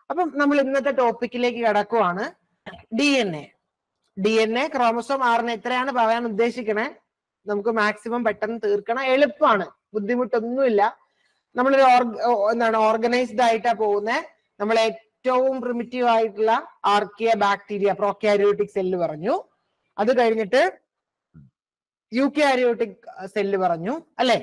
അപ്പം നമ്മൾ ഇന്നത്തെ ടോപ്പിക്കിലേക്ക് കിടക്കുവാണ് D N A D N A chromosome ആറിന് എത്രയാണ് പറയാൻ ഉദ്ദേശിക്കണേ നമുക്ക് മാക്സിമം പെട്ടെന്ന് തീർക്കണം എളുപ്പമാണ് ബുദ്ധിമുട്ടൊന്നുമില്ല നമ്മളൊരു ഓർഗ- ഓ, എന്താണ് ഓർഗനൈസ്ഡ് ആയിട്ടാ പോകുന്നത് നമ്മൾ ഏറ്റവും പ്രിമിറ്റീവ് ആയിട്ടുള്ള ആർക്കിയ ബാക്ടീരിയ പ്രോക്യാരിയോട്ടിക് സെല്ല് പറഞ്ഞു അത് കഴിഞ്ഞിട്ട് യൂക്യാരിയോട്ടിക് സെല്ല് പറഞ്ഞു അല്ലെ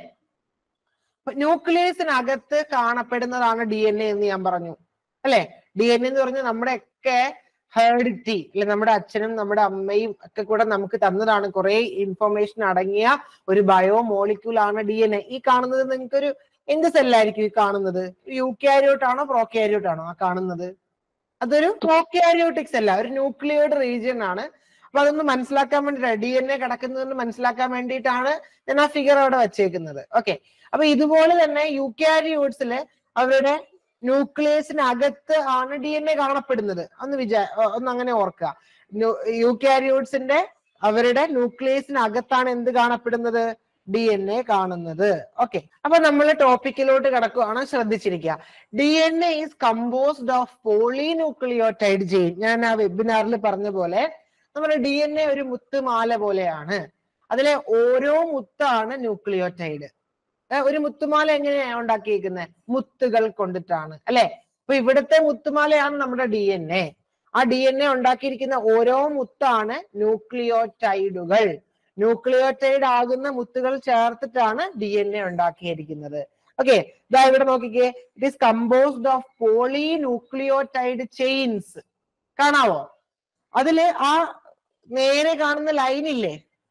ന്യൂക്ലിയസിനകത്ത് കാണപ്പെടുന്നതാണ് ഡി എൻ എ എന്ന് ഞാൻ പറഞ്ഞു അല്ലെ ഡി എൻ എ എന്ന് പറഞ്ഞാൽ നമ്മുടെയൊക്കെ ഹെറിഡിറ്റി അല്ലെ നമ്മുടെ അച്ഛനും നമ്മുടെ അമ്മയും ഒക്കെ കൂടെ നമുക്ക് തന്നതാണ് കുറെ ഇൻഫർമേഷൻ അടങ്ങിയ ഒരു ബയോ മോളിക്യൂൾ ആണ് ഡി എൻ എ ഈ കാണുന്നത് നിങ്ങൾക്കൊരു എന്ത് സെല്ലായിരിക്കും ഈ കാണുന്നത് യൂക്യാരിയോട്ട് ആണോ പ്രോക്യാരിയോട്ട് ആണോ ആ കാണുന്നത് അതൊരു പ്രോക്യാരിയോട്ടിക് സെല്ല ഒരു ന്യൂക്ലിയോഡ് റീജിയൻ ആണ് അപ്പൊ അതൊന്ന് മനസ്സിലാക്കാൻ വേണ്ടിയിട്ടാണ് ഡി എൻ എ കിടക്കുന്നതെന്ന് മനസ്സിലാക്കാൻ വേണ്ടിയിട്ടാണ് ഞാൻ ആ ഫിഗർ അവിടെ വെച്ചേക്കുന്നത് ഓക്കെ അപ്പൊ ഇതുപോലെ തന്നെ യൂക്യാരിയോട്സില് അവരുടെ ന്യൂക്ലിയസിനകത്ത് ആണ് ഡി എൻ എ കാണപ്പെടുന്നത് ഒന്ന് വിചാ ഒ- ഒന്ന് അങ്ങനെ ഓർക്കുക യൂക്യാരിയോട്സിന്റെ അവരുടെ ന്യൂക്ലിയസിനകത്താണ് എന്ത് കാണപ്പെടുന്നത് ഡി എൻ എ കാണുന്നത് ഓക്കെ അപ്പൊ നമ്മൾ ടോപ്പിക്കിലോട്ട് കിടക്കുവാണ് ശ്രദ്ധിച്ചിരിക്കുക D N A is composed of polynucleotide chain ഞാൻ ആ വെബിനാറിൽ പറഞ്ഞ പോലെ നമ്മുടെ ഡി എൻ എ ഒരു മുത്തുമാല പോലെയാണ് അതിലെ ഓരോ മുത്താണ് ന്യൂക്ലിയോടൈഡ് ഒരു മുത്തുമാല എങ്ങനെയാണ് ഉണ്ടാക്കിയിരിക്കുന്നത് മുത്തുകൾ കൊണ്ടിട്ടാണ് അല്ലെ അപ്പൊ ഇവിടുത്തെ മുത്തുമാലയാണ് നമ്മുടെ ഡി എൻ എ ആ ഡി എൻ എ ഉണ്ടാക്കിയിരിക്കുന്ന ഓരോ മുത്താണ് ന്യൂക്ലിയോടൈഡുകൾ ന്യൂക്ലിയോടൈഡ് ആകുന്ന മുത്തുകൾ ചേർത്തിട്ടാണ് ഡി എൻ എ ഉണ്ടാക്കിയിരിക്കുന്നത് ഓക്കെ ഇതാ ഇവിടെ നോക്കിക്കേ it is composed of polynucleotide chains കാണാവോ അതില് ആ നേരെ കാണുന്ന ലൈൻ ഇല്ലേ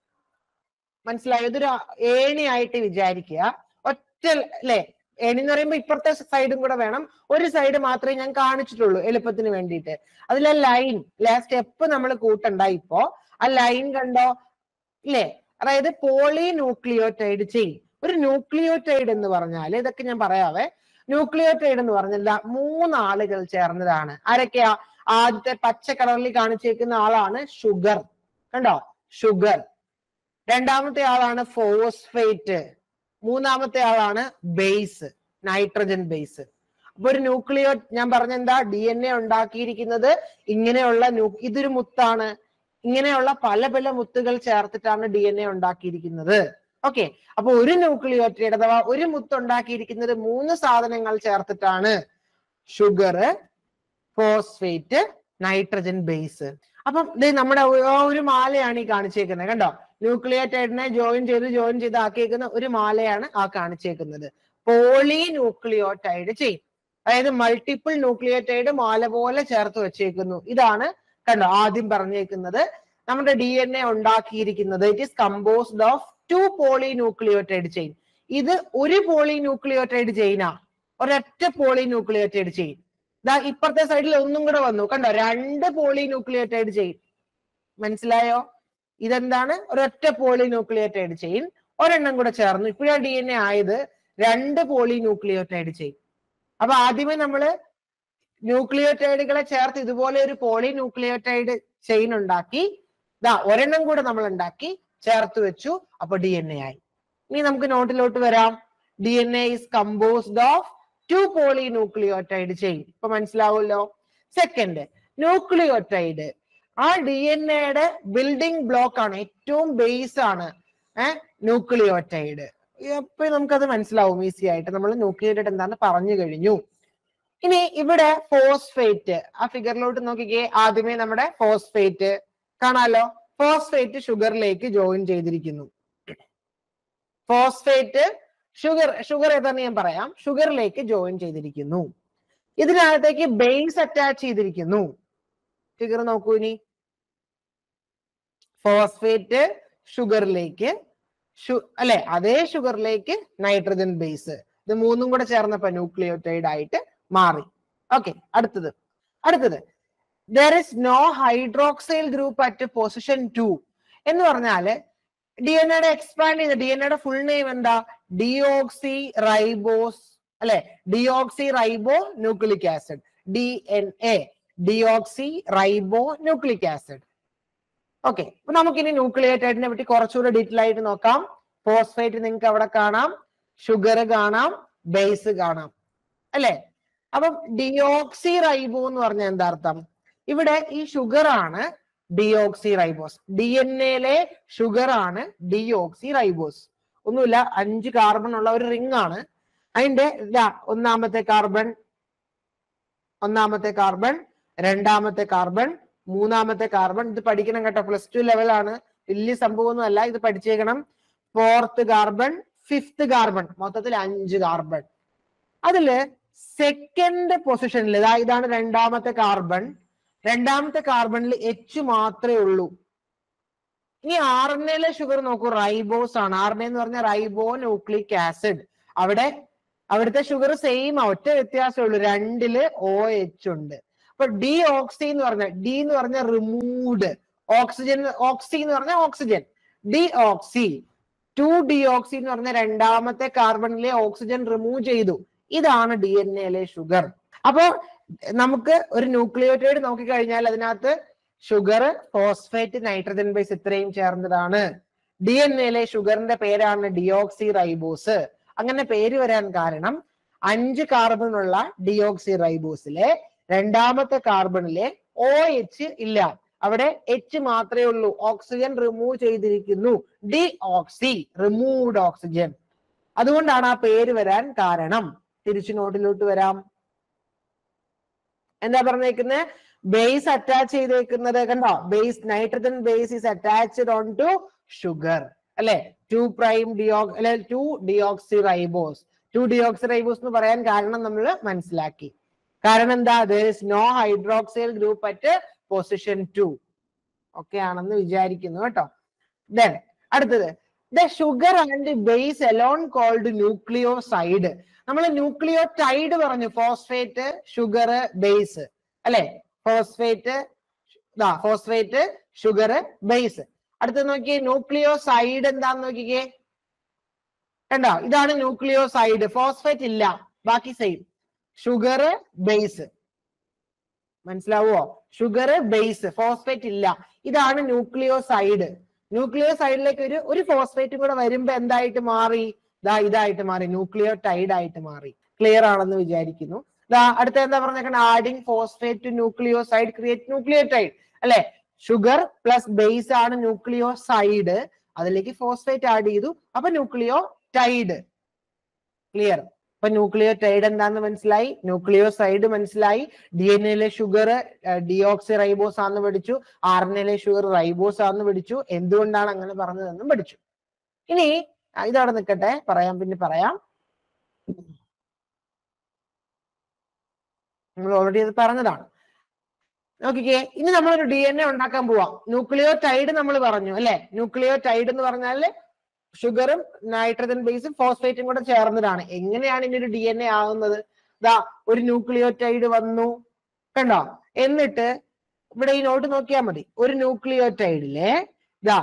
മനസ്സിലായോ ഇതൊരു ഏണിയായിട്ട് വിചാരിക്കുക ഒറ്റ അല്ലെ ഏണി എന്ന് പറയുമ്പോ ഇപ്പുറത്തെ സൈഡും കൂടെ വേണം ഒരു സൈഡ് മാത്രമേ ഞാൻ കാണിച്ചിട്ടുള്ളൂ എളുപ്പത്തിന് വേണ്ടിയിട്ട് അതിലെ ലൈൻ ആ സ്റ്റെപ്പ് നമ്മൾ കൂട്ടണ്ട ഇപ്പോ ആ ലൈൻ കണ്ടോ ഇല്ലേ അതായത് പോളി ന്യൂക്ലിയോടൈഡ് ചെയിൻ ഒരു ന്യൂക്ലിയോടൈഡ് എന്ന് പറഞ്ഞാൽ ഇതൊക്കെ ഞാൻ പറയാവേ ന്യൂക്ലിയോടൈഡ് എന്ന് പറഞ്ഞാൽ ദാ മൂന്നാളുകൾ ചേർന്നതാണ് ആരൊക്കെയാ ആദ്യത്തെ പച്ച കളറിൽ കാണിച്ചേക്കുന്ന ആളാണ് ഷുഗർ കണ്ടോ ഷുഗർ രണ്ടാമത്തെ ആളാണ് ഫോസ്ഫേറ്റ് മൂന്നാമത്തെ ആളാണ് ബേസ് നൈട്രജൻ ബേസ് അപ്പൊ ഒരു ന്യൂക്ലിയോ ഞാൻ പറഞ്ഞ എന്താ ഡി എൻ എ ഉണ്ടാക്കിയിരിക്കുന്നത് ഇങ്ങനെയുള്ള ന്യൂ- ഇതൊരു മുത്താണ് ഇങ്ങനെയുള്ള പല പല മുത്തുകൾ ചേർത്തിട്ടാണ് ഡി എൻ എ ഉണ്ടാക്കിയിരിക്കുന്നത് ഓക്കെ അപ്പൊ ഒരു ന്യൂക്ലിയോറ്റൈഡ് അഥവാ ഒരു മുത്ത് ഉണ്ടാക്കിയിരിക്കുന്നത് മൂന്ന് സാധനങ്ങൾ ചേർത്തിട്ടാണ് ഷുഗർ ഫോസ്ഫേറ്റ് നൈട്രജൻ ബേസ് അപ്പം ദേ നമ്മുടെ ഒ- ആ ഒരു മാലയാണ് ഈ കാണിച്ചേക്കുന്നത് കണ്ടോ ന്യൂക്ലിയോറ്റൈഡിനെ ജോയിൻ ചെയ്ത് ജോയിൻ ചെയ്ത് ആക്കിയേക്കുന്ന ഒരു മാലയാണ് ആ കാണിച്ചേക്കുന്നത് പോളി ന്യൂക്ലിയോടൈഡ് ചെയിൻ അതായത് മൾട്ടിപ്പിൾ ന്യൂക്ലിയോടൈഡ് മാല പോലെ ചേർത്ത് വെച്ചേക്കുന്നു ഇതാണ് കണ്ടോ ആദ്യം പറഞ്ഞേക്കുന്നത് നമ്മുടെ ഡി എൻ എ ഉണ്ടാക്കിയിരിക്കുന്നത് it is composed of two polynucleotide chain ഇത് ഒരു പോളി ന്യൂക്ലിയോടൈഡ് ചെയിനാ ഒരൊറ്റ പോളി ന്യൂക്ലിയോടൈഡ് ചെയിൻ ദാ ഇപ്പുറത്തെ സൈഡിൽ ഒന്നും കൂടെ വന്നു കണ്ടോ രണ്ട് പോളി ന്യൂക്ലിയോടൈഡ് ചെയിൻ മനസ്സിലായോ ഇതെന്താണ് ഒരൊറ്റ പോളി ന്യൂക്ലിയോടൈഡ് ചെയിൻ ഒരെണ്ണം കൂടെ ചേർന്നു ഇപ്പോഴാ ഡി എൻ എ ആയത് രണ്ട് പോളി ന്യൂക്ലിയോടൈഡ് ചെയിൻ അപ്പൊ ആദ്യമേ നമ്മള് ന്യൂക്ലിയോടൈഡുകളെ ചേർത്ത് ഇതുപോലെ ഒരു പോളി ന്യൂക്ലിയോടൈഡ് ചെയിൻ ഉണ്ടാക്കി ദാ ഒരെണ്ണം കൂടെ നമ്മൾ ഉണ്ടാക്കി ചേർത്ത് വെച്ചു അപ്പൊ ഡി എൻ എ ആയി ഇനി നമുക്ക് നോട്ടിലോട്ട് വരാം D N A is composed of two polynucleotide chain ഇപ്പൊ മനസ്സിലാവുമല്ലോ സെക്കൻഡ് ന്യൂക്ലിയോടൈഡ് ആ ഡി എൻ എയുടെ ബിൽഡിംഗ് ബ്ലോക്ക് ആണ് ഏറ്റവും ബേസ് ആണ് ഏഹ് ന്യൂക്ലിയോടൈഡ് അപ്പൊ നമുക്കത് മനസ്സിലാവും ഈസി ആയിട്ട് നമ്മൾ ന്യൂക്ലിയോടൈഡ് എന്താന്ന് പറഞ്ഞു കഴിഞ്ഞു ഇനി ഇവിടെ ഫോസ്ഫേറ്റ് ആ ഫിഗറിലോട്ട് നോക്കിക്കേ ആദ്യമേ നമ്മുടെ ഫോസ്ഫേറ്റ് കാണാലോ ഫോസ്ഫേറ്റ് ഷുഗറിലേക്ക് ജോയിൻ ചെയ്തിരിക്കുന്നു ഫോസ്ഫേറ്റ് ഷുഗർ ഷുഗർ ഏതാന്ന് ഞാൻ പറയാം ഷുഗറിലേക്ക് ജോയിൻ ചെയ്തിരിക്കുന്നു ഇതിനകത്തേക്ക് ബേസ് അറ്റാച്ച് ചെയ്തിരിക്കുന്നു ഫിഗർ നോക്കൂ ഇനി ഫോസ്ഫേറ്റ് ഷുഗറിലേക്ക് അല്ലെ അതേ ഷുഗറിലേക്ക് നൈട്രജൻ ബേസ് ഇത് മൂന്നും കൂടെ ചേർന്നപ്പോ ന്യൂക്ലിയോടൈഡ് ആയിട്ട് മാറി ഓക്കെ അടുത്തത് അടുത്തത് there is no hydroxyl group at position two എന്ന് പറഞ്ഞാല് ഡി എൻ എയുടെ എക്സ്പാൻഡ് ചെയ്ത ഡി എൻ എയുടെ ഫുൾ നെയിം എന്താ ഡിയോക്സി റൈബോസ് അല്ലെ deoxyribonucleic acid D N A deoxyribonucleic acid okay അപ്പൊ നമുക്കിനി ന്യൂക്ലിയോടൈഡിനെ പറ്റി കുറച്ചുകൂടെ ഡീറ്റെയിൽ ആയിട്ട് നോക്കാം ഫോസ്ഫേറ്റ് നിങ്ങൾക്ക് അവിടെ കാണാം ഷുഗർ കാണാം ബേസ് കാണാം അല്ലെ അപ്പം ഡിയോക്സി റൈബോ എന്ന് പറഞ്ഞ എന്താ അർത്ഥം ഇവിടെ ഈ ഷുഗർ ആണ് ഡിയോക്സി റൈബോസ് ഡി എൻ എയിലെ ഷുഗർ ആണ് ഡിയോക്സി റൈബോസ് ഒന്നുമില്ല അഞ്ച് കാർബൺ ഉള്ള ഒരു റിംഗ് ആണ് അതിന്റെ ഇതാ ഒന്നാമത്തെ കാർബൺ ഒന്നാമത്തെ കാർബൺ രണ്ടാമത്തെ കാർബൺ മൂന്നാമത്തെ കാർബൺ ഇത് പഠിക്കണം കേട്ടോ പ്ലസ് ടു ലെവലാണ് വലിയ സംഭവമൊന്നും അല്ല ഇത് പഠിച്ചേക്കണം ഫോർത്ത് കാർബൺ ഫിഫ്ത് കാർബൺ മൊത്തത്തിൽ അഞ്ച് കാർബൺ അതില് സെക്കൻഡ് പൊസിഷനിൽ ഇതാ ഇതാണ് രണ്ടാമത്തെ കാർബൺ രണ്ടാമത്തെ കാർബണിൽ എച്ച് മാത്രമേ ഉള്ളൂ ഇനി ആർ എൻ എയിലെ ഷുഗർ നോക്കൂ റൈബോസ് ആണ് ആർ എൻ എന്ന് പറഞ്ഞാൽ റൈബോ ന്യൂക്ലിക് ആസിഡ് അവിടെ അവിടുത്തെ ഷുഗർ സെയിം ഒറ്റ വ്യത്യാസമേ ഉള്ളൂ രണ്ടില് ഒ എച്ച് ഉണ്ട് അപ്പൊ ഡി ഓക്സി എന്ന് പറഞ്ഞ ഡി എന്ന് പറഞ്ഞ റിമൂവ്ഡ് ഓക്സിജൻ ഓക്സി എന്ന് പറഞ്ഞ oxygen deoxy to deoxy എന്ന് പറഞ്ഞ രണ്ടാമത്തെ കാർബണിലെ ഓക്സിജൻ റിമൂവ് ചെയ്തു ഇതാണ് ഡി എൻ എയിലെ ഷുഗർ അപ്പൊ നമുക്ക് ഒരു ന്യൂക്ലിയോറ്റൈഡ് നോക്കിക്കഴിഞ്ഞാൽ അതിനകത്ത് ഷുഗർ ഫോസ്ഫേറ്റ് നൈട്രജൻ ബേസ് ഇത്രയും ചേർന്നതാണ് ഡി എൻ എയിലെ ഷുഗറിന്റെ പേരാണ് ഡിയോക്സി റൈബോസ് അങ്ങനെ പേര് വരാൻ കാരണം അഞ്ച് കാർബണുള്ള ഡിയോക്സി റൈബോസിലെ രണ്ടാമത്തെ കാർബണിലെ ഒ എച്ച് ഇല്ല അവിടെ എച്ച് മാത്രമേ ഉള്ളൂ ഓക്സിജൻ റിമൂവ് ചെയ്തിരിക്കുന്നു ഡി ഓക്സി റിമൂവ്ഡ് ഓക്സിജൻ അതുകൊണ്ടാണ് ആ പേര് വരാൻ കാരണം തിരിച്ചു നോട്ടിലോട്ട് വരാം എന്താ പറഞ്ഞേക്കുന്നത് ബേസ് അറ്റാച്ച് ചെയ്തേക്കുന്നത് കണ്ടോ base nitrogen base is attached on two sugar അല്ലെ ടു പ്രൈം ഡിയോ അല്ലെ two deoxy ribose two deoxy ribose എന്ന് പറയാൻ കാരണം നമ്മൾ മനസ്സിലാക്കി കാരണം എന്താ no hydroxyl group at position two ഒക്കെ ആണെന്ന് വിചാരിക്കുന്നു കേട്ടോ ദെൻ അടുത്തത് the sugar and base alone called nucleoside നമ്മൾ ന്യൂക്ലിയോടൈഡ് പറഞ്ഞു ഫോസ്ഫേറ്റ് ഷുഗർ ബേസ് അല്ലെ ഫോസ്ഫേറ്റ് ഫോസ്ഫേറ്റ് ഷുഗർ ബേസ് അടുത്ത് നോക്കിയേ ന്യൂക്ലിയോസൈഡ് എന്താന്ന് നോക്കിക്കേ കണ്ടോ ഇതാണ് ന്യൂക്ലിയോസൈഡ് ഫോസ്ഫേറ്റ് ഇല്ല ബാക്കി സെയിം ഷുഗർ ബേസ് മനസ്സിലാവോ ഷുഗർ ബേസ് ഫോസ്ഫേറ്റ് ഇല്ല ഇതാണ് ന്യൂക്ലിയോസൈഡ് ന്യൂക്ലിയോസൈഡിലേക്ക് ഒരു ഒരു ഫോസ്ഫേറ്റും കൂടെ വരുമ്പോ എന്തായിട്ട് മാറി ദാ ഇതായിട്ട് മാറി ന്യൂക്ലിയോടൈഡ് ആയിട്ട് മാറി ക്ലിയർ ആണെന്ന് വിചാരിക്കുന്നു ദാ അടുത്ത എന്താ പറഞ്ഞേക്കണ adding phosphate to nucleoside create nucleotide അല്ലെ ഷുഗർ പ്ലസ് ബേസ് ആണ് ന്യൂക്ലിയോസൈഡ് അതിലേക്ക് ഫോസ്ഫേറ്റ് ആഡ് ചെയ്തു അപ്പൊ ന്യൂക്ലിയോടൈഡ് ക്ലിയർ അപ്പൊ ന്യൂക്ലിയോടൈഡ് എന്താന്ന് മനസ്സിലായി ന്യൂക്ലിയോസൈഡ് മനസ്സിലായി ഡി എൻ എയിലെ ഷുഗർ ഡിയോക്സി റൈബോസ് ആണെന്ന് പഠിച്ചു ആർ എൻ എയിലെ ഷുഗർ റൈബോസ് ആണെന്ന് പഠിച്ചു എന്തുകൊണ്ടാണ് അങ്ങനെ പറഞ്ഞതെന്നും പഠിച്ചു ഇനി ആ, ഇതവിടെ നിൽക്കട്ടെ പറയാം പിന്നെ പറയാം നമ്മൾ ഓൾറെഡി അത് പറഞ്ഞതാണ് നോക്കിക്കേ ഇനി നമ്മളൊരു ഡി എൻ എ ഉണ്ടാക്കാൻ പോവാം ന്യൂക്ലിയോടൈഡ് നമ്മൾ പറഞ്ഞു അല്ലെ ന്യൂക്ലിയോടൈഡ് എന്ന് പറഞ്ഞാല് ഷുഗറും നൈട്രജൻ ബേസും ഫോസ്ഫേറ്റും കൂടെ ചേർന്നതാണ് എങ്ങനെയാണ് ഇനി ഒരു ഡി എൻ എ ആകുന്നത് ദാ ഒരു ന്യൂക്ലിയോടൈഡ് വന്നു കണ്ടോ എന്നിട്ട് ഇവിടെ ഈ നോട്ട് നോക്കിയാൽ മതി ഒരു ന്യൂക്ലിയോടൈഡിലെ ദാ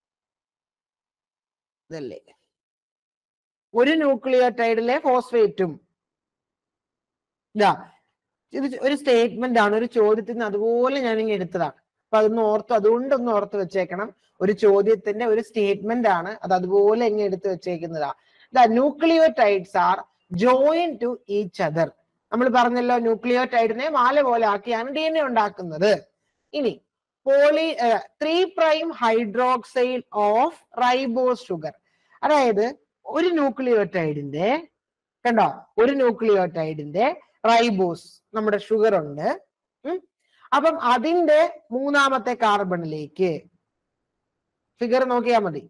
ഇതല്ലേ ഒരു ന്യൂക്ലിയോടൈഡിലെ ഫോസ്ഫേറ്റും ഇതാ ഇത് ഒരു സ്റ്റേറ്റ്മെന്റ് ആണ് ഒരു ചോദ്യത്തിന് അതുപോലെ ഞാൻ ഇങ്ങനെ എടുത്തതാണ് അപ്പൊ അതൊന്ന് ഓർത്ത് അതുകൊണ്ടൊന്ന് ഓർത്ത് വെച്ചേക്കണം ഒരു ചോദ്യത്തിന്റെ ഒരു സ്റ്റേറ്റ്മെന്റ് ആണ് അത് അതുപോലെ ഇങ്ങനെ എടുത്ത് വെച്ചേക്കുന്നതാ the nucleotides are join to each other നമ്മൾ പറഞ്ഞല്ലോ ന്യൂക്ലിയോടൈഡിനെ മാല പോലെ ആക്കിയാണ് ഡി എൻ എ ഉണ്ടാക്കുന്നത് ഇനി poly three prime hydroxide of ribose sugar അതായത് ഒരു ന്യൂക്ലിയോടൈഡിന്റെ കണ്ടോ ഒരു ന്യൂക്ലിയോടൈഡിന്റെ റൈബോസ് നമ്മുടെ ഷുഗർ ഉണ്ട് ഉം. അപ്പം അതിന്റെ മൂന്നാമത്തെ കാർബണിലേക്ക് ഫിഗർ നോക്കിയാൽ മതി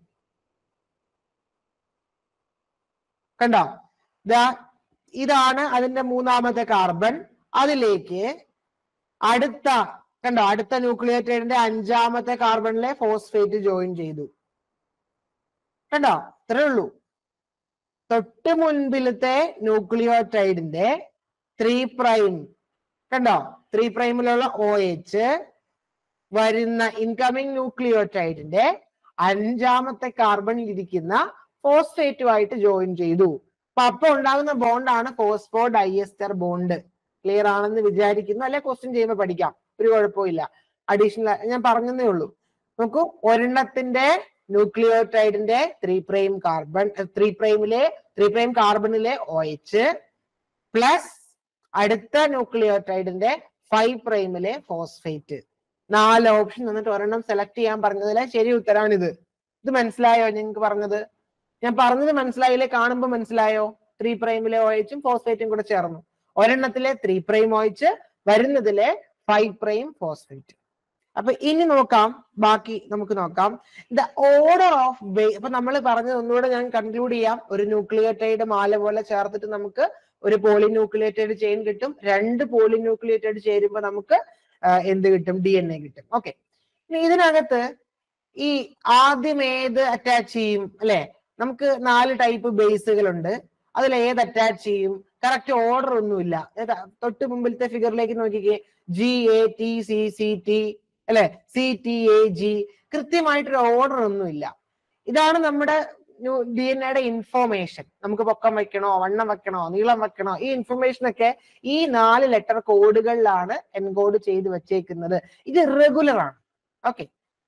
കണ്ടോ ദാ ഇതാണ് അതിന്റെ മൂന്നാമത്തെ കാർബൺ അതിലേക്ക് അടുത്ത കണ്ടോ അടുത്ത ന്യൂക്ലിയോടൈഡിന്റെ അഞ്ചാമത്തെ കാർബണിലെ ഫോസ്ഫേറ്റ് ജോയിൻ ചെയ്തു കണ്ടോ ഇത്രേ ഉള്ളൂ തൊട്ട് മുൻപിലത്തെ ന്യൂക്ലിയോടൈഡിന്റെ ത്രീ പ്രൈം കണ്ടോ ത്രീ പ്രൈമിലുള്ള ഒ എച്ച് വരുന്ന ഇൻകമിങ് ന്യൂക്ലിയോടൈഡിന്റെ അഞ്ചാമത്തെ കാർബണിൽ ഇരിക്കുന്ന ഫോസ്ഫേറ്റുമായിട്ട് ജോയിൻ ചെയ്തു അപ്പൊ അപ്പൊ ഉണ്ടാകുന്ന ബോണ്ടാണ് ഫോസ്ഫോ ഡൈഎസ്റ്റർ ബോണ്ട് ക്ലിയർ ആണെന്ന് വിചാരിക്കുന്നു അല്ലെ ക്വസ്റ്റ്യൻ ചെയ്യുമ്പോൾ പഠിക്കാം ഒരു കുഴപ്പമില്ല അഡീഷണൽ ഞാൻ പറഞ്ഞതേ ഉള്ളൂ നോക്കൂ ഒരെണ്ണത്തിന്റെ ന്യൂക്ലിയോടൈഡിന്റെ ത്രീ പ്രൈം കാർബൺ ത്രീ പ്രൈമിലെ ത്രീ പ്രൈം കാർബണിലെ ഒ എച്ച് പ്ലസ് അടുത്ത ന്യൂക്ലിയോടൈഡിന്റെ ഫൈവ് പ്രൈമിലെ ഫോസ്ഫേറ്റ് നാല് ഓപ്ഷൻ എന്നിട്ട് ഒരെണ്ണം സെലക്ട് ചെയ്യാൻ പറഞ്ഞതിലെ ശരി ഉത്തരാണിത് ഇത് മനസ്സിലായോ നിങ്ങൾക്ക് പറഞ്ഞത് ഞാൻ പറഞ്ഞത് മനസ്സിലായില്ലേ കാണുമ്പോൾ മനസ്സിലായോ ത്രീ പ്രൈമിലെ ഓയിച്ചും ഫോസ്ഫേറ്റും കൂടെ ചേർന്നു ഒരെണ്ണത്തിലെ ത്രീ പ്രൈം ഓയിച്ച് വരുന്നതിലെ ഫൈവ് പ്രൈം ഫോസ്ഫേറ്റ് അപ്പൊ ഇനി നോക്കാം ബാക്കി നമുക്ക് നോക്കാം ദ ഓർഡർ ഓഫ് ബേ അപ്പൊ നമ്മൾ പറഞ്ഞത് ഒന്നുകൂടെ ഞാൻ കൺക്ലൂഡ് ചെയ്യാം ഒരു ന്യൂക്ലിയോടൈഡ് മാല പോലെ ചേർത്തിട്ട് നമുക്ക് ഒരു പോളിന്യൂക്ലിയേറ്റഡ് ചെയിൻ കിട്ടും രണ്ട് പോളിന്യൂക്ലിയേറ്റഡ് ചേരുമ്പോൾ നമുക്ക് ആ, എന്ത് കിട്ടും ഡി എൻ എ കിട്ടും ഓക്കെ ഇതിനകത്ത് ഈ ആദ്യം ഏത് അറ്റാച്ച് ചെയ്യും അല്ലെ നമുക്ക് നാല് ടൈപ്പ് ബേസുകളുണ്ട് അതിൽ ഏത് അറ്റാച്ച് ചെയ്യും കറക്റ്റ് ഓർഡർ ഒന്നുമില്ല ഏതാ തൊട്ട് മുമ്പിലത്തെ ഫിഗറിലേക്ക് നോക്കിക്കേ G A T C C T അല്ലെ സി ടി എ ജി കൃത്യമായിട്ടൊരു ഓർഡർ ഒന്നുമില്ല ഇതാണ് നമ്മുടെ ഡി എൻ എയുടെ ഇൻഫോർമേഷൻ നമുക്ക് പൊക്കം വെക്കണോ വണ്ണം വെക്കണോ നീളം വെക്കണോ ഈ ഇൻഫർമേഷൻ ഒക്കെ ഈ നാല് ലെറ്റർ കോഡുകളിലാണ് എൻകോഡ് ചെയ്ത് വെച്ചേക്കുന്നത് ഇത് റെഗുലർ ആണ് ഓക്കെ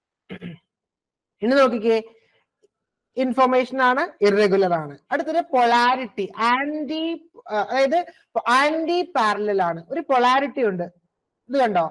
ഇനി നോക്കിക്കേ ഇൻഫർമേഷൻ ആണ് ഇറഗുലർ ആണ് അടുത്തത് പൊളാരിറ്റി ആന്റി അതായത് ആന്റി പാരലൽ ആണ് ഒരു പൊളാരിറ്റി ഉണ്ട് ഇത് കണ്ടോ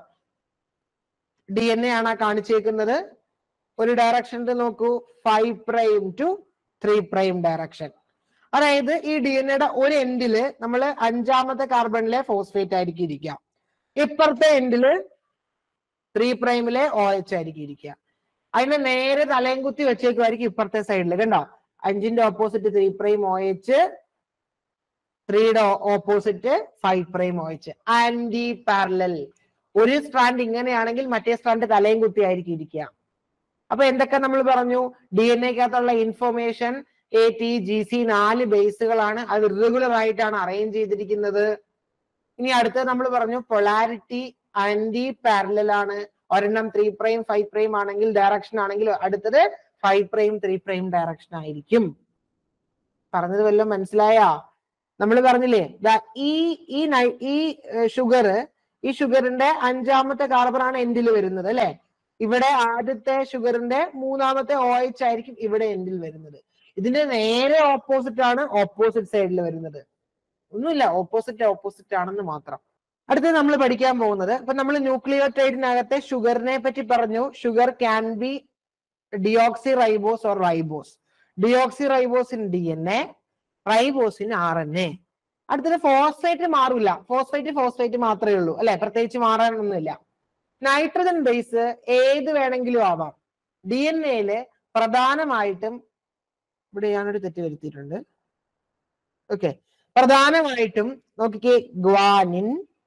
ഡി എൻ എ ആണ് ആ കാണിച്ചേക്കുന്നത് ഒരു ഡയറക്ഷനിൽ നോക്കൂ five prime to three prime direction അതായത് ഈ ഡി എൻ എയുടെ ഒരു എൻഡില് നമ്മൾ അഞ്ചാമത്തെ കാർബണിലെ ഫോസ്ഫേറ്റ് ആയിരിക്കും ഇരിക്കുക ഇപ്പുറത്തെ എൻഡില് ത്രീ പ്രൈമിലെ ഓ എച്ച് ആയിരിക്കും ഇരിക്കുക അതിനെ നേരെ തലയും കുത്തി വെച്ചേക്കുമായിരിക്കും ഇപ്പുറത്തെ സൈഡിൽ കണ്ടോ അഞ്ചിന്റെ opposite three prime O H ത്രീയുടെ opposite five prime O H antiparallel ഒരു സ്ട്രാൻഡ് ഇങ്ങനെയാണെങ്കിൽ മറ്റേ സ്ട്രാൻഡ് തലയും കുത്തി ആയിരിക്കും ഇരിക്കുക അപ്പൊ എന്തൊക്കെ നമ്മൾ പറഞ്ഞു ഡി എൻ എക്കകത്തുള്ള information A T G C നാല് ബേസുകളാണ് അത് ഇറഗുലർ ആയിട്ടാണ് അറേഞ്ച് ചെയ്തിരിക്കുന്നത് ഇനി അടുത്തത് നമ്മൾ പറഞ്ഞു പൊളാരിറ്റി ആന്റി പാരലൽ ആണ് ഒരെണ്ണം ത്രീ പ്രൈം ഫൈവ് പ്രൈം ആണെങ്കിൽ ഡയറക്ഷൻ ആണെങ്കിൽ അടുത്തത് five prime three prime direction ആയിരിക്കും പറഞ്ഞത് വല്ലതും മനസ്സിലായാ നമ്മൾ പറഞ്ഞില്ലേ ദാ ഈ ഈ നൈ- ഈ ഷുഗർ ഈ ഷുഗറിന്റെ അഞ്ചാമത്തെ കാർബൺ ആണ് എൻഡിൽ വരുന്നത് അല്ലെ ഇവിടെ ആദ്യത്തെ ഷുഗറിന്റെ മൂന്നാമത്തെ ഓ എച്ച് ആയിരിക്കും ഇവിടെ എൻഡിൽ വരുന്നത് ഇതിന്റെ നേരെ ഓപ്പോസിറ്റ് ആണ് ഓപ്പോസിറ്റ് സൈഡിൽ വരുന്നത് ഒന്നുമില്ല ഓപ്പോസിറ്റ് ഓപ്പോസിറ്റ് ആണെന്ന് മാത്രം അടുത്തത് നമ്മൾ പഠിക്കാൻ പോകുന്നത് ഇപ്പൊ നമ്മൾ ന്യൂക്ലിയോടൈഡിനകത്തെ ഷുഗറിനെ പറ്റി പറഞ്ഞു sugar can be deoxy ribose or ribose deoxy ribose in D N A ribose in R N A അടുത്തത് ഫോസ്ഫേറ്റ് മാറില്ല ഫോസ്ഫേറ്റ് ഫോസ്ഫേറ്റ് മാത്രമേ ഉള്ളൂ അല്ലെ പ്രത്യേകിച്ച് മാറാനൊന്നുമില്ല നൈട്രജൻ ബേസ് ഏത് വേണമെങ്കിലും ആവാം ഡി എൻ എയില് പ്രധാനമായിട്ടും ഇവിടെ ഞാനൊരു തെറ്റ് വരുത്തിയിട്ടുണ്ട് ഓക്കെ പ്രധാനമായിട്ടും നോക്കിക്കേ guanine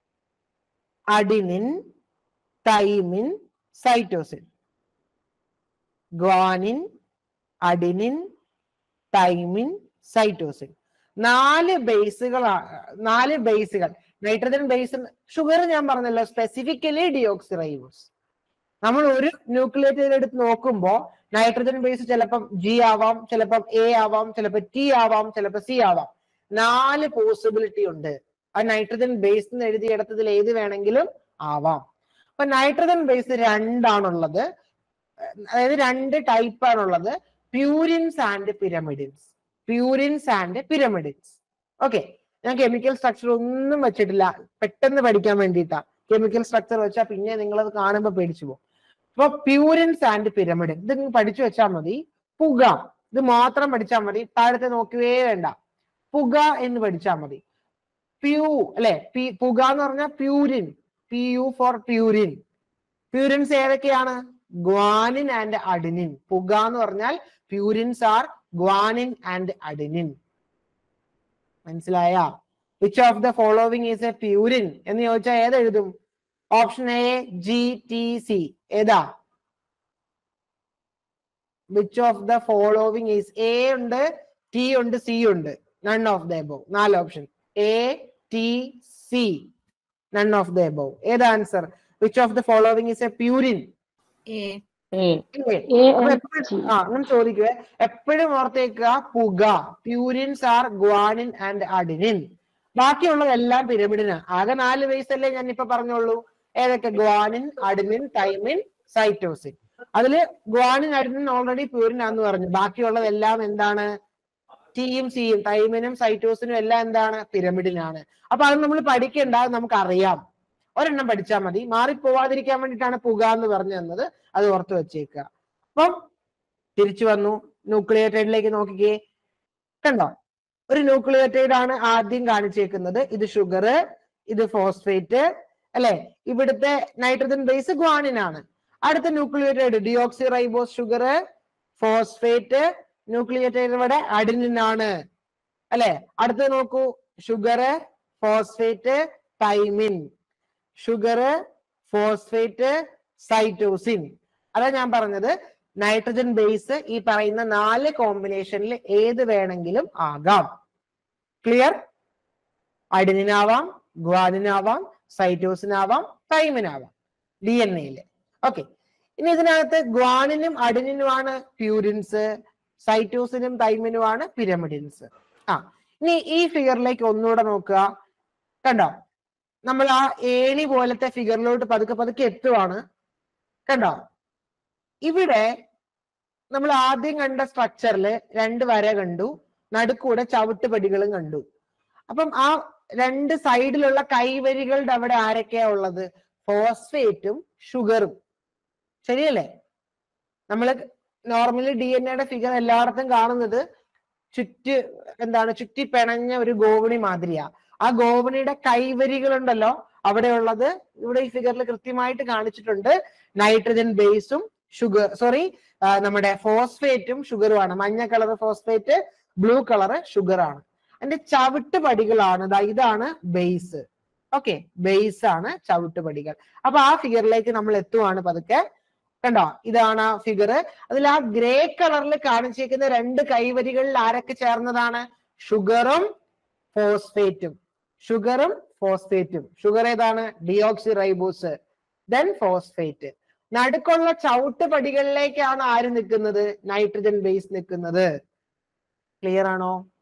adenine thymine cytosine guanine adenine thymine cytosine നാല് ബേസുകൾ നാല് ബേസുകൾ നൈട്രജൻ ബേസ് ഷുഗർ ഞാൻ പറഞ്ഞല്ലോ സ്പെസിഫിക്കലി ഡിയോക്സിറൈബോസ് നമ്മൾ ഒരു ന്യൂക്ലിയേറ്റഡ് എടുത്ത് നോക്കുമ്പോൾ നൈട്രജൻ ബേസ് ചിലപ്പം ജി ആവാം ചിലപ്പം എ ആവാം ചിലപ്പോൾ ടി ആവാം ചിലപ്പോൾ സി ആവാം നാല് പോസിബിലിറ്റി ഉണ്ട് ആ നൈട്രജൻ ബേസ് എന്ന് എഴുതിയെടുത്തതിൽ ഏത് വേണമെങ്കിലും ആവാം അപ്പൊ നൈട്രജൻ ബേസ് രണ്ടാണുള്ളത് അതായത് രണ്ട് ടൈപ്പ് ആണുള്ളത് purines and pyrimidines purines and pyrimidines okay ഞാൻ കെമിക്കൽ സ്ട്രക്ചർ ഒന്നും വെച്ചിട്ടില്ല പെട്ടെന്ന് പഠിക്കാൻ വേണ്ടിയിട്ടാ കെമിക്കൽ സ്ട്രക്ചർ വെച്ചാൽ പിന്നെ നിങ്ങൾ അത് കാണുമ്പോൾ പേടിച്ചു പോകും അപ്പൊ പ്യൂരിൻസ് ആൻഡ് പിരമിഡിൻ ഇത് നിങ്ങൾ പഠിച്ചു വെച്ചാൽ മതി പുക ഇത് മാത്രം പഠിച്ചാൽ മതി താഴത്തെ നോക്കുകയേ വേണ്ട പുക എന്ന് പഠിച്ചാൽ മതി പ്യൂ അല്ലെ പി- പുക എന്ന് പറഞ്ഞാൽ purine P U for purine purines ഏതൊക്കെയാണ് ഗ്വാനിൻ ആൻഡ് അഡിനിൻ പുക എന്ന് പറഞ്ഞാൽ purines are guanine and adenine മനസ്സിലായ which of the following is a purine എന്ന് ചോദിച്ചാൽ ഏതെഴുതും option A G T C ഏതാ which of the following is A ഉണ്ട് ടി ഉണ്ട് സി ഉണ്ട് നൺ ഓഫ് ദ എബോവ് നാല് option A T C none of the above ഏതാ answer which of the following is a purine A. ഇല്ലേ A അപ്പൊ and എപ്പോഴും G. ആ അങ്ങനെ ചോദിക്കുക എപ്പോഴും ഓർത്തേക്കുക പുക purines are guanine and adenine ബാക്കിയുള്ളതെല്ലാം പിരമിഡിന് ആകെ നാല് ബേസ് അല്ലേ ഞാൻ ഇപ്പൊ പറഞ്ഞോളൂ ഏതൊക്കെ ഗ്വാനിൻ അഡിനിൻ തൈമിൻ സൈറ്റോസിൻ അതില് ഗ്വാനിൻ അഡിനിൻ ഓൾറെഡി പ്യൂരിൻ ആന്ന് പറഞ്ഞു ബാക്കിയുള്ളതെല്ലാം എന്താണ് ടിയും സിയും തൈമിനും സൈറ്റോസിനും എല്ലാം എന്താണ് പിരമിഡിനാണ് അപ്പൊ അത് നമ്മൾ പഠിക്കേണ്ട അത് നമുക്കറിയാം ഒരെണ്ണം പഠിച്ചാൽ മതി മാറിപ്പോവാതിരിക്കാൻ വേണ്ടിയിട്ടാണ് പുക എന്ന് പറഞ്ഞു തന്നത് അത് ഓർത്ത് വെച്ചേക്കുക അപ്പം തിരിച്ചു വന്നു ന്യൂക്ലിയോറ്റൈഡിലേക്ക് നോക്കിക്കേ കണ്ടോ ഒരു ന്യൂക്ലിയോറ്റൈഡ് ആണ് ആദ്യം കാണിച്ചേക്കുന്നത് ഇത് ഷുഗർ ഇത് ഫോസ്ഫേറ്റ് അല്ലെ ഇവിടുത്തെ നൈട്രജൻ ബേസ് ഗ്വാനിൻ ആണ് അടുത്ത nucleotide deoxy ribose sugar phosphate nucleotide ഇവിടെ അഡിനിൻ ആണ് അല്ലെ അടുത്ത് നോക്കൂ sugar phosphate thymine sugar phosphate cytosine അതാ ഞാൻ പറഞ്ഞത് നൈട്രജൻ ബേസ് ഈ പറയുന്ന നാല് കോമ്പിനേഷനിൽ ഏത് വേണമെങ്കിലും ആകാം ക്ലിയർ അഡിനിനാവാം ഗ്വാനിനാവാം സൈറ്റോസിനാവാം തൈമിനാവാം ഡി എൻ എയില് ഓക്കെ ഇനി ഇതിനകത്ത് ഗ്വാനിനും അഡിനിനുമാണ് പ്യൂരിൻസ് സൈറ്റോസിനും തൈമിനുമാണ് പിരമിഡിൻസ് ആ ഇനി ഈ ഫിഗറിലേക്ക് ഒന്നുകൂടെ നോക്കുക കണ്ടോ നമ്മൾ ആ ഏണി പോലത്തെ ഫിഗറിലോട്ട് പതുക്കെ പതുക്കെ എത്തുവാണ് കണ്ടോ ഇവിടെ നമ്മൾ ആദ്യം കണ്ട സ്ട്രക്ചറിൽ രണ്ട് വര കണ്ടു നടുക്കൂടെ ചവിട്ടുപടികളും കണ്ടു അപ്പം ആ രണ്ട് സൈഡിലുള്ള കൈവരികളുടെ അവിടെ ആരൊക്കെയാ ഉള്ളത് ഫോസ്ഫേറ്റും ഷുഗറും ശരിയല്ലേ നമ്മൾ നോർമലി ഡി എൻ എയുടെ ഫിഗർ എല്ലായിടത്തും കാണുന്നത് ചുറ്റ് എന്താണ് ചുറ്റി പിണഞ്ഞ ഒരു ഗോവണി മാതിരിയാ ആ ഗോവണിയുടെ കൈവരികളുണ്ടല്ലോ അവിടെയുള്ളത് ഇവിടെ ഈ ഫിഗറിൽ കൃത്യമായിട്ട് കാണിച്ചിട്ടുണ്ട് നൈട്രജൻ ബേസും ഷുഗർ സോറി നമ്മുടെ ഫോസ്ഫേറ്റും ഷുഗറുമാണ് മഞ്ഞ colour phosphate blue colour sugar ആണ് അതിന്റെ ചവിട്ടുപടികളാണ് ദാ ഇതാണ് ബേസ് ഓക്കെ ബേസ് ആണ് ചവിട്ടുപടികൾ അപ്പൊ ആ ഫിഗറിലേക്ക് നമ്മൾ എത്തുവാണ് പതുക്കെ കണ്ടോ ഇതാണ് ആ ഫിഗർ അതിൽ ആ ഗ്രേ കളറിൽ കാണിച്ചേക്കുന്ന രണ്ട് കൈവരികളിൽ ആരൊക്കെ ചേർന്നതാണ് ഷുഗറും ഫോസ്ഫേറ്റും ഷുഗറും ഫോസ്ഫേറ്റും ഷുഗർ ഏതാണ് ഡിയോക്സി റൈബോസ് ദെൻ ഫോസ്ഫേറ്റ് നടുക്കുള്ള ചവിട്ട് പടികളിലേക്കാണ് ആര് നിൽക്കുന്നത് നൈട്രജൻ ബേസ് നിൽക്കുന്നത് ക്ലിയർ ആണോ